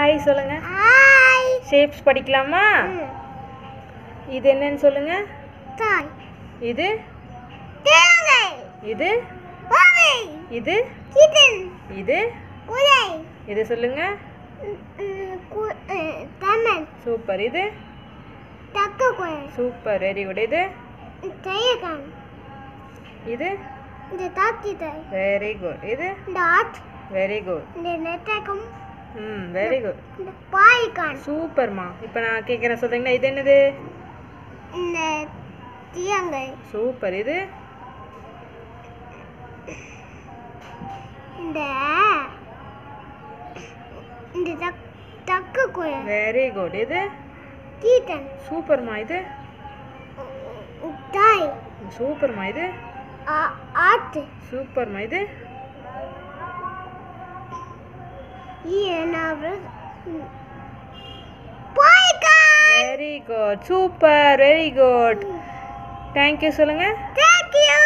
hi சொல்லுங்க hi shapes படிக்கலாமா இது என்னன்னு சொல்லுங்க தாய் இது தேங்கை இது பாவை இது கிட்டன் இது குலை இது சொல்லுங்க தமிழ் சூப்பர் இது தக்க குலை சூப்பர் வெரி குட் இது தையகான் இது இந்த தாத்தி தாய் வெரி குட் இது இந்த ஆட் வெரி குட் இந்த நெட்டகம் ம் வெரி குட் இந்த பாய்கான் சூப்பர்மா இப்போ நான் கேட்குறேன் சொல்றீங்களா இது என்னது இந்த தியங்கை சூப்பர் இது இந்த இந்த தக் தக்க குலை வெரி குட் இது கீட்டன் சூப்பர்மா இது தாய் சூப்பர்மா இது ஆட்டு சூப்பர்மா இது ஏனாவது பாய்கான் very good super very good thank you சொல்லுங்க தேங்க்யூ